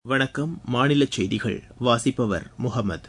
வணக்கம் மாநில செய்திகள் வாசிப்பவர் முகமது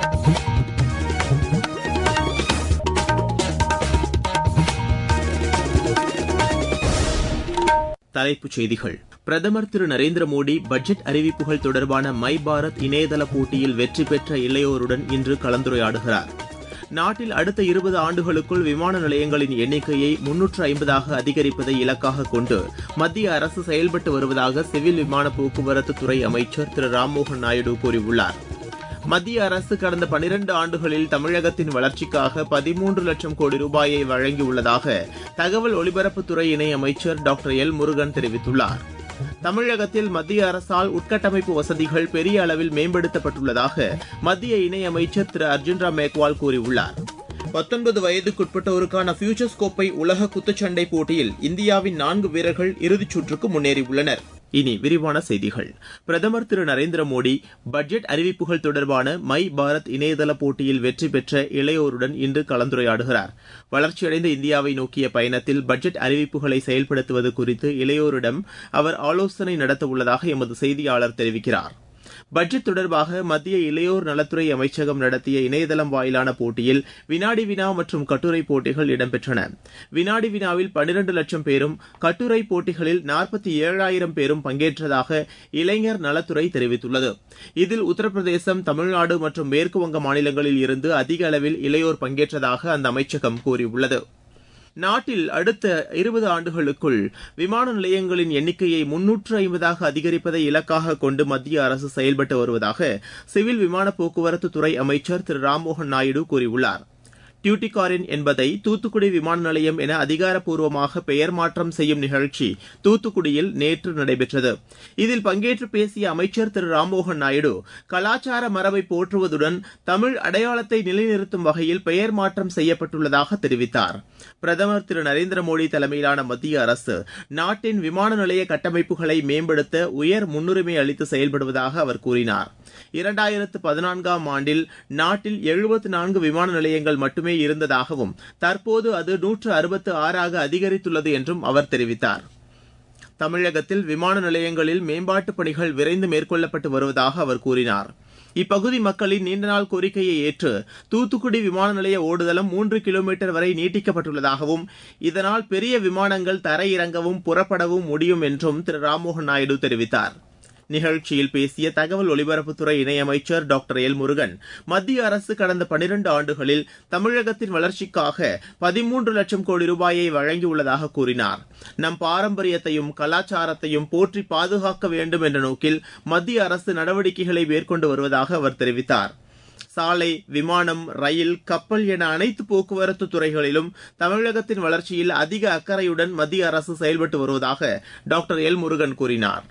தலைப்புச் செய்திகள் பிரதமர் திரு நரேந்திர மோடி பட்ஜெட் அறிவிப்புகள் தொடர்பான மை பாரத் இணையதள போட்டியில் வெற்றி பெற்ற இளையோருடன் இன்று கலந்துரையாடுகிறார் நாட்டில் அடுத்த இருபது ஆண்டுகளுக்குள் விமான நிலையங்களின் எண்ணிக்கையை முன்னூற்று ஐம்பதாக அதிகரிப்பதை இலக்காக கொண்டு மத்திய அரசு செயல்பட்டு வருவதாக சிவில் விமான போக்குவரத்து துறை அமைச்சர் திரு ராம்மோகன் நாயுடு கூறியுள்ளார் மத்திய அரசு கடந்த பனிரண்டு ஆண்டுகளில் தமிழகத்தின் வளர்ச்சிக்காக பதிமூன்று லட்சம் கோடி ரூபாயை வழங்கியுள்ளதாக தகவல் ஒலிபரப்புத்துறை இணை அமைச்சர் டாக்டர் எல் முருகன் தெரிவித்துள்ளார் தமிழகத்தில் மத்திய அரசால் உட்கட்டமைப்பு வசதிகள் பெரிய அளவில் மேம்படுத்தப்பட்டுள்ளதாக மத்திய இணையமைச்சர் திரு அர்ஜுன் ராம் மேக்வால் கூறியுள்ளார் பத்தொன்பது வயதுக்குட்பட்டோருக்கான ஃபியூச்சர்ஸ் கோப்பை உலக குத்துச்சண்டை போட்டியில் இந்தியாவின் நான்கு வீரர்கள் இறுதிச் சுற்றுக்கு முன்னேறியுள்ளனர் இனி விரிவான செய்திகள் பிரதமர் திரு நரேந்திர மோடி பட்ஜெட் அறிவிப்புகள் தொடர்பான மை பாரத் இணையதள போட்டியில் வெற்றி பெற்ற இளையோருடன் இன்று கலந்துரையாடுகிறார் வளர்ச்சியடைந்த இந்தியாவை நோக்கிய பயணத்தில் பட்ஜெட் அறிவிப்புகளை செயல்படுத்துவது குறித்து இளையோரிடம் அவர் ஆலோசனை நடத்தவுள்ளதாக எமது செய்தியாளர் தெரிவிக்கிறார் பட்ஜெட் தொடர்பாக மத்திய இளையோர் நலத்துறை அமைச்சகம் நடத்திய இணையதளம் வாயிலான போட்டியில் வினாடி வினா மற்றும் கட்டுரை போட்டிகள் இடம்பெற்றன வினாடி வினாவில் பனிரண்டு லட்சம் பேரும் கட்டுரை போட்டிகளில் நாற்பத்தி ஏழாயிரம் பேரும் பங்கேற்றதாக இளைஞர் நலத்துறை தெரிவித்துள்ளது இதில் உத்தரப்பிரதேசம் தமிழ்நாடு மற்றும் மேற்குவங்க மாநிலங்களில் இருந்து அதிக அளவில் இளையோர் பங்கேற்றதாக அந்த அமைச்சகம் கூறியுள்ளது நாட்டில் அடுத்த இருபது ஆண்டுகளுக்குள் விமான நிலையங்களின் எண்ணிக்கையை முன்னூற்று ஐம்பதாக அதிகரிப்பதை இலக்காக கொண்டு மத்திய அரசு செயல்பட்டு வருவதாக சிவில் விமான போக்குவரத்து துறை அமைச்சர் திரு ராம்மோகன் நாயுடு கூறியுள்ளார் டியூட்டிகாரின் என்பதை தூத்துக்குடி விமான நிலையம் என அதிகாரப்பூர்வமாக பெயர் மாற்றம் செய்யும் நிகழ்ச்சி தூத்துக்குடியில் நேற்று நடைபெற்றது இதில் பங்கேற்று பேசிய அமைச்சர் திரு ராம்மோகன் நாயுடு கலாச்சார மரபை போற்றுவதுடன் தமிழ் அடையாளத்தை நிலைநிறுத்தும் வகையில் பெயர் மாற்றம் செய்யப்பட்டுள்ளதாக தெரிவித்தார் பிரதமர் திரு நரேந்திர மோடி தலைமையிலான மத்திய அரசு நாட்டின் விமான நிலைய கட்டமைப்புகளை மேம்படுத்த உயர் முன்னுரிமை அளித்து செயல்படுவதாக அவர் கூறினார் இரண்டாயிரத்து பதினான்காம் ஆண்டில் நாட்டில் எழுபத்து நான்கு விமான நிலையங்கள் மட்டுமே இருந்ததாகவும் தற்போது அது நூற்று அறுபத்து ஆறாக அதிகரித்துள்ளது என்றும் அவர் தெரிவித்தார் தமிழகத்தில் விமான நிலையங்களில் மேம்பாட்டுப் பணிகள் விரைந்து மேற்கொள்ளப்பட்டு வருவதாக அவர் கூறினார் இப்பகுதி மக்களின் நீண்டநாள் கோரிக்கையை ஏற்று தூத்துக்குடி விமான நிலைய ஓடுதளம் மூன்று கிலோமீட்டர் வரை நீட்டிக்கப்பட்டுள்ளதாகவும் இதனால் பெரிய விமானங்கள் தரையிறங்கவும் புறப்படவும் முடியும் என்றும் திரு ராம்மோகன் நாயுடு தெரிவித்தார் நிகழ்ச்சியில் பேசிய தகவல் ஒலிபரப்புத்துறை இணையமைச்சர் டாக்டர் எல் முருகன் மத்திய அரசு கடந்த பனிரண்டு ஆண்டுகளில் தமிழகத்தின் வளர்ச்சிக்காக பதிமூன்று லட்சம் கோடி ரூபாயை வழங்கியுள்ளதாக கூறினார் நம் பாரம்பரியத்தையும் கலாச்சாரத்தையும் போற்றி பாதுகாக்க வேண்டும் என்ற நோக்கில் மத்திய அரசு நடவடிக்கைகளை மேற்கொண்டு வருவதாக அவர் தெரிவித்தார் சாலை விமானம் ரயில் கப்பல் என அனைத்து போக்குவரத்து துறைகளிலும் தமிழகத்தின் வளர்ச்சியில் அதிக அக்கறையுடன் மத்திய அரசு செயல்பட்டு வருவதாக டாக்டர் எல் முருகன் கூறினார்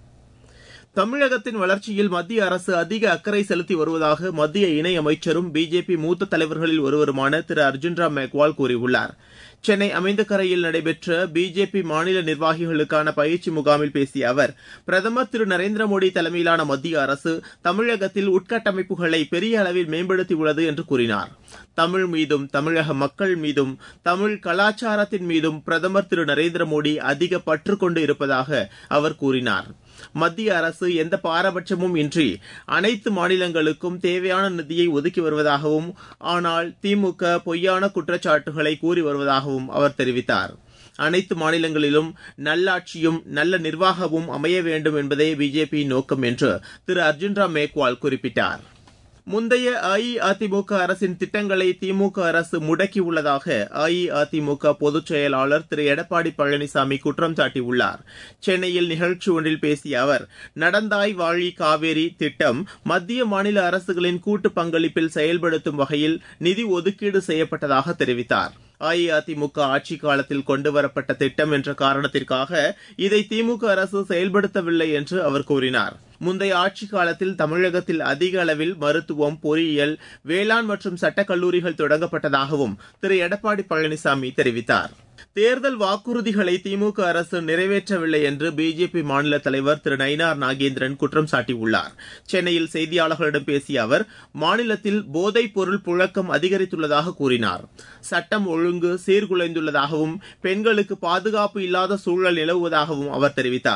தமிழகத்தின் வளர்ச்சியில் மத்திய அரசு அதிக அக்கறை செலுத்தி வருவதாக மத்திய இணை அமைச்சரும் பிஜேபி மூத்த தலைவர்களில் ஒருவருமான திரு அர்ஜுன் ராம் மேக்வால் கூறியுள்ளார் சென்னை அமைந்தகரையில் நடைபெற்ற பிஜேபி மாநில நிர்வாகிகளுக்கான பயிற்சி முகாமில் பேசிய அவர் பிரதமர் திரு நரேந்திர மோடி தலைமையிலான மத்திய அரசு தமிழகத்தில் உட்கட்டமைப்புகளை பெரிய அளவில் மேம்படுத்தியுள்ளது என்று கூறினார் தமிழ் மீதும் தமிழக மக்கள் மீதும் தமிழ் கலாச்சாரத்தின் மீதும் பிரதமர் திரு நரேந்திர மோடி அதிக பற்று கொண்டு இருப்பதாக அவர் கூறினார் மத்திய அரசு எந்த பாரபட்சமும் இன்றி அனைத்து மாநிலங்களுக்கும் தேவையான நிதியை ஒதுக்கி வருவதாகவும் ஆனால் திமுக பொய்யான குற்றச்சாட்டுகளை கூறி வருவதாகவும் அவர் தெரிவித்தார் அனைத்து மாநிலங்களிலும் நல்லாட்சியும் நல்ல நிர்வாகமும் அமைய வேண்டும் என்பதே பிஜேபியின் நோக்கம் என்று திரு அர்ஜுன் ராம் மேக்வால் குறிப்பிட்டார் முந்தைய அஇஅதிமுக அரசின் திட்டங்களை திமுக அரசு முடக்கியுள்ளதாக அஇஅதிமுக பொதுச் செயலாளர் திரு எடப்பாடி பழனிசாமி குற்றம் சாட்டியுள்ளார் சென்னையில் நிகழ்ச்சி ஒன்றில் பேசிய அவர் நடந்தாய் வாழி காவேரி திட்டம் மத்திய மாநில அரசுகளின் கூட்டு பங்களிப்பில் செயல்படுத்தும் வகையில் நிதி ஒதுக்கீடு செய்யப்பட்டதாக தெரிவித்தார் அஇஅதிமுக ஆட்சி காலத்தில் கொண்டுவரப்பட்ட திட்டம் என்ற காரணத்திற்காக இதை திமுக அரசு செயல்படுத்தவில்லை என்று அவர் கூறினார் முந்தைய ஆட்சி காலத்தில் தமிழகத்தில் அதிக அளவில் மருத்துவம் பொறியியல் வேளாண் மற்றும் சட்டக் கல்லூரிகள் தொடங்கப்பட்டதாகவும் திரு எடப்பாடி பழனிசாமி தெரிவித்தார் தேர்தல் வாக்குறுதிகளை திமுக அரசு நிறைவேற்றவில்லை என்று பிஜேபி மாநில தலைவர் திரு நயினார் நாகேந்திரன் குற்றம் சாட்டியுள்ளார் சென்னையில் செய்தியாளர்களிடம் பேசிய அவர் மாநிலத்தில் போதைப் பொருள் புழக்கம் அதிகரித்துள்ளதாக கூறினார் சட்டம் ஒழுங்கு சீர்குலைந்துள்ளதாகவும் பெண்களுக்கு பாதுகாப்பு இல்லாத சூழல் நிலவுவதாகவும் அவர் தெரிவித்தார்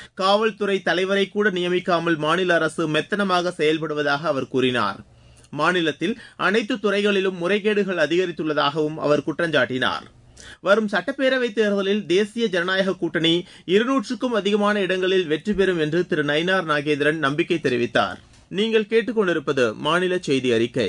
காவல்துறை தலைவரை கூட நியமிக்காமல் மாநில அரசு மெத்தனமாக செயல்படுவதாக அவர் கூறினார் மாநிலத்தில் அனைத்து துறைகளிலும் முறைகேடுகள் அதிகரித்துள்ளதாகவும் அவர் குற்றஞ்சாட்டினார் வரும் சட்டப்பேரவைத் தேர்தலில் தேசிய ஜனநாயக கூட்டணி இருநூற்றுக்கும் அதிகமான இடங்களில் வெற்றி பெறும் என்று திரு நயினார் நாகேந்திரன் நம்பிக்கை தெரிவித்தார் நீங்கள் கேட்டுக்கொண்டிருப்பது மாநில செய்தி அறிக்கை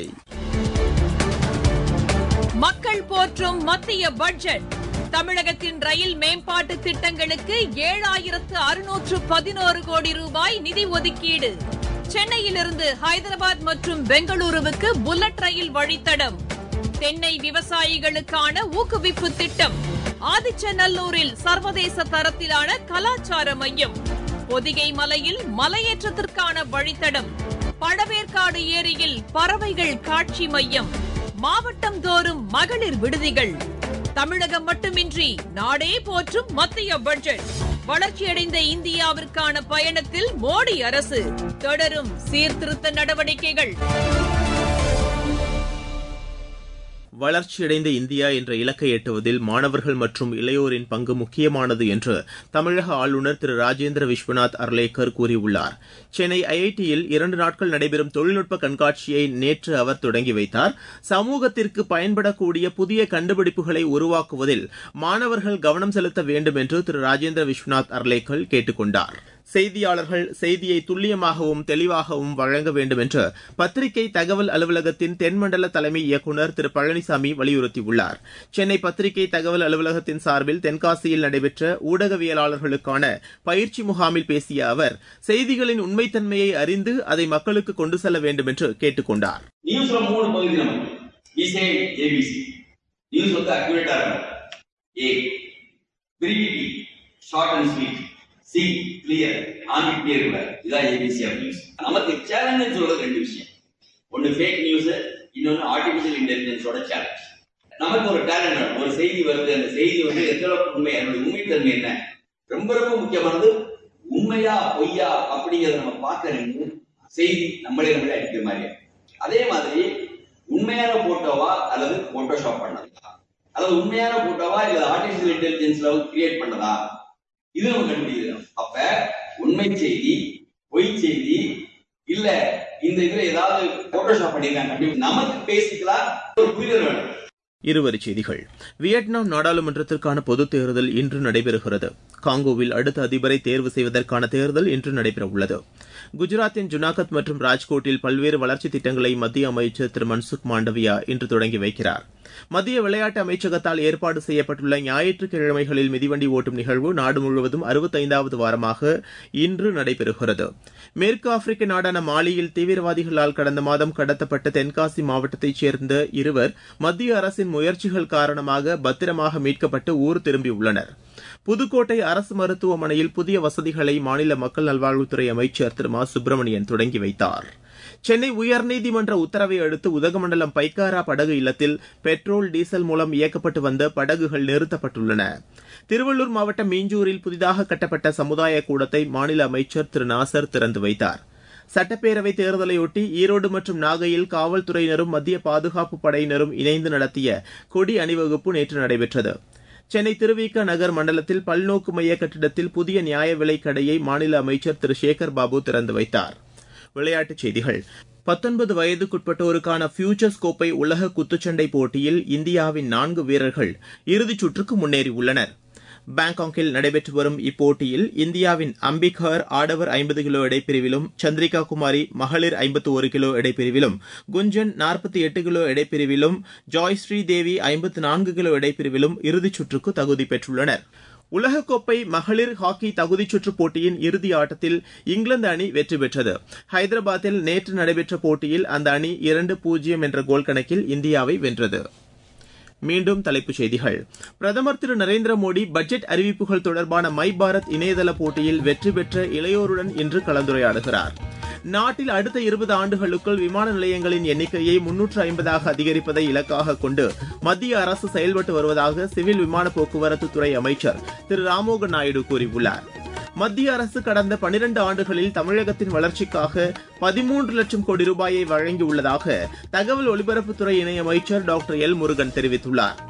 மக்கள் போற்றும் மத்திய பட்ஜெட் தமிழகத்தின் ரயில் மேம்பாட்டு திட்டங்களுக்கு ஏழாயிரத்து அறுநூற்று பதினோரு கோடி ரூபாய் நிதி ஒதுக்கீடு சென்னையிலிருந்து ஹைதராபாத் மற்றும் பெங்களூருவுக்கு புல்லட் ரயில் வழித்தடம் தென்னை விவசாயிகளுக்கான ஊக்குவிப்பு திட்டம் ஆதிச்சநல்லூரில் சர்வதேச தரத்திலான கலாச்சார மையம் பொதிகை மலையில் மலையேற்றத்திற்கான வழித்தடம் பழவேற்காடு ஏரியில் பறவைகள் காட்சி மையம் மாவட்டம் தோறும் மகளிர் விடுதிகள் தமிழகம் மட்டுமின்றி நாடே போற்றும் மத்திய பட்ஜெட் வளர்ச்சியடைந்த இந்தியாவிற்கான பயணத்தில் மோடி அரசு தொடரும் சீர்திருத்த நடவடிக்கைகள் வளர்ச்சியடைந்த இந்தியா என்ற இலக்கை எட்டுவதில் மாணவர்கள் மற்றும் இளையோரின் பங்கு முக்கியமானது என்று தமிழக ஆளுநர் திரு ராஜேந்திர விஸ்வநாத் அர்லேக்கர் கூறியுள்ளார் சென்னை ஐஐடியில் இரண்டு நாட்கள் நடைபெறும் தொழில்நுட்ப கண்காட்சியை நேற்று அவர் தொடங்கி வைத்தார் சமூகத்திற்கு பயன்படக்கூடிய புதிய கண்டுபிடிப்புகளை உருவாக்குவதில் மாணவர்கள் கவனம் செலுத்த வேண்டும் என்று திரு ராஜேந்திர விஸ்வநாத் அர்லேக்கர் கேட்டுக் கொண்டார் செய்தியாளர்கள் செய்தியை துல்லியமாகவும் தெளிவாகவும் வழங்க வேண்டும் என்று பத்திரிகை தகவல் அலுவலகத்தின் தென்மண்டல தலைமை இயக்குநர் திரு பழனிசாமி வலியுறுத்தியுள்ளார் சென்னை பத்திரிகை தகவல் அலுவலகத்தின் சார்பில் தென்காசியில் நடைபெற்ற ஊடகவியலாளர்களுக்கான பயிற்சி முகாமில் பேசிய அவர் செய்திகளின் உண்மைத்தன்மையை அறிந்து அதை மக்களுக்கு கொண்டு செல்ல வேண்டும் என்று கேட்டுக் கொண்டார் நியூஸ்ல மூணு பகுதி நமக்கு இசை ஏபிசி நியூஸ் வந்து அக்யூரேட்டா இருக்கும் A brevity short and sweet C clear ஆங்கிட்டே இருக்கூடாது இதான் ஏபிசி ஆஃப் நியூஸ் நமக்கு சேலஞ்ச் சொல்றது ரெண்டு விஷயம் ஒன்னு ஃபேக் நியூஸ் இன்னொன்னு ஆர்டிபிஷியல் இன்டெலிஜென்ஸோட சேலஞ்ச் நமக்கு ஒரு டேலண்ட் வேணும் ஒரு செய்தி வருது அந்த செய்தி வந்து எந்த அளவுக்கு உண்மை அதனுடைய உண்மைத்தன்மை என்ன ரொம்ப ரொம்ப முக்கியமானது உண்மையா பொய்யா அப்படிங்கறத நம்ம பார்க்க செய்தி நம்மளே நம்மளே அடிக்கிற மாதிரி அதே மாதிரி உண்மையான போட்டோவா அல்லது போட்டோஷாப் பண்ணதா அல்லது உண்மையான போட்டோவா இல்ல ஆர்டிபிஷியல் இன்டெலிஜென்ஸ்ல கிரியேட் பண்ணதா இது நம்ம கண்டுபிடிக்கணும் அப்ப உண்மை செய்தி பொய் செய்தி இல்ல இந்த இதுல ஏதாவது போட்டோஷாப் பண்ணிருக்காங்க கண்டிப்பா நமக்கு பேசிக்கலாம் ஒரு புரிதல் வேணும் இருவரிச் செய்திகள் வியட்நாம் நாடாளுமன்றத்திற்கான பொதுத் தேர்தல் இன்று நடைபெறுகிறது காங்கோவில் அடுத்த அதிபரை தேர்வு செய்வதற்கான தேர்தல் இன்று நடைபெறவுள்ளது குஜராத்தின் ஜுனாகத் மற்றும் ராஜ்கோட்டில் பல்வேறு வளர்ச்சித் திட்டங்களை மத்திய அமைச்சர் திரு மன்சுக் மாண்டவியா இன்று தொடங்கி வைக்கிறார் மத்திய விளையாட்டு அமைச்சகத்தால் ஏற்பாடு செய்யப்பட்டுள்ள ஞாயிற்றுக்கிழமைகளில் மிதிவண்டி ஓட்டும் நிகழ்வு நாடு முழுவதும் அறுபத்தைந்தாவது வாரமாக இன்று நடைபெறுகிறது மேற்கு ஆப்பிரிக்க நாடான மாலியில் தீவிரவாதிகளால் கடந்த மாதம் கடத்தப்பட்ட தென்காசி மாவட்டத்தைச் சேர்ந்த இருவர் மத்திய அரசின் முயற்சிகள் காரணமாக பத்திரமாக மீட்கப்பட்டு ஊர் திரும்பியுள்ளனர் புதுக்கோட்டை அரசு மருத்துவமனையில் புதிய வசதிகளை மாநில மக்கள் நல்வாழ்வுத்துறை அமைச்சர் திரு மா சுப்பிரமணியன் தொடங்கி வைத்தார் சென்னை உயர்நீதிமன்ற உத்தரவை அடுத்து உதகமண்டலம் பைக்காரா படகு இல்லத்தில் பெட்ரோல் டீசல் மூலம் இயக்கப்பட்டு வந்த படகுகள் நிறுத்தப்பட்டுள்ளன திருவள்ளூர் மாவட்டம் மீஞ்சூரில் புதிதாக கட்டப்பட்ட சமுதாய கூடத்தை மாநில அமைச்சர் திரு நாசர் திறந்து வைத்தார் சட்டப்பேரவை தேர்தலையொட்டி ஈரோடு மற்றும் நாகையில் காவல்துறையினரும் மத்திய பாதுகாப்பு படையினரும் இணைந்து நடத்திய கொடி அணிவகுப்பு நேற்று நடைபெற்றது சென்னை திருவிக நகர் மண்டலத்தில் பல்நோக்கு மைய கட்டிடத்தில் புதிய நியாய விலைக் கடையை மாநில அமைச்சர் திரு சேகர் பாபு திறந்து வைத்தார் விளையாட்டுச் செய்திகள் பத்தொன்பது வயதுக்குட்பட்டோருக்கான ஃபியூச்சர்ஸ் கோப்பை உலக குத்துச்சண்டை போட்டியில் இந்தியாவின் நான்கு வீரர்கள் இறுதிச் சுற்றுக்கு முன்னேறியுள்ளனர் பாங்காக்கில் நடைபெற்று வரும் இப்போட்டியில் இந்தியாவின் அம்பிகர் ஆடவர் ஐம்பது கிலோ எடைப்பிரிவிலும் சந்திரிகா குமாரி மகளிர் ஐம்பத்து ஒரு கிலோ எடைப்பிரிவிலும் குஞ்சன் நாற்பத்தி எட்டு கிலோ எடைப்பிரிவிலும் ஜாய்ஸ்ரீ தேவி ஐம்பத்து நான்கு கிலோ எடைப்பிரிவிலும் இறுதிச் சுற்றுக்கு தகுதி பெற்றுள்ளனர் உலகக்கோப்பை மகளிர் ஹாக்கி தகுதிச் சுற்றுப் போட்டியின் இறுதி ஆட்டத்தில் இங்கிலாந்து அணி வெற்றி பெற்றது ஹைதராபாத்தில் நேற்று நடைபெற்ற போட்டியில் அந்த அணி இரண்டு பூஜ்ஜியம் என்ற கோல் கணக்கில் இந்தியாவை வென்றது மீண்டும் தலைப்புச் செய்திகள் பிரதமர் திரு நரேந்திர மோடி பட்ஜெட் அறிவிப்புகள் தொடர்பான மை பாரத் இணையதள போட்டியில் வெற்றி பெற்ற இளையோருடன் இன்று கலந்துரையாடுகிறார் நாட்டில் அடுத்த இருபது ஆண்டுகளுக்குள் விமான நிலையங்களின் எண்ணிக்கையை முன்னூற்று ஐம்பதாக அதிகரிப்பதை இலக்காக கொண்டு மத்திய அரசு செயல்பட்டு வருவதாக சிவில் விமான போக்குவரத்து துறை அமைச்சர் திரு ராமோகன் நாயுடு கூறியுள்ளார் மத்திய அரசு கடந்த பனிரண்டு ஆண்டுகளில் தமிழகத்தின் வளர்ச்சிக்காக பதிமூன்று லட்சம் கோடி ரூபாயை வழங்கியுள்ளதாக தகவல் ஒலிபரப்புத்துறை இணையமைச்சர் டாக்டர் எல் முருகன் தெரிவித்துள்ளார்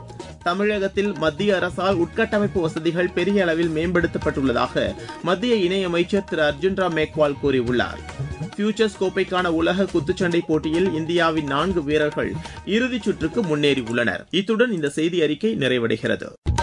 தமிழகத்தில் மத்திய அரசால் உட்கட்டமைப்பு வசதிகள் பெரிய அளவில் மேம்படுத்தப்பட்டுள்ளதாக மத்திய இணையமைச்சர் திரு அர்ஜுன் ராம் மேக்வால் கூறியுள்ளார் ஃபியூச்சர்ஸ் கோப்பைக்கான உலக குத்துச்சண்டை போட்டியில் இந்தியாவின் நான்கு வீரர்கள் இறுதிச் சுற்றுக்கு முன்னேறியுள்ளனர் இத்துடன் இந்த செய்தி அறிக்கை நிறைவடைகிறது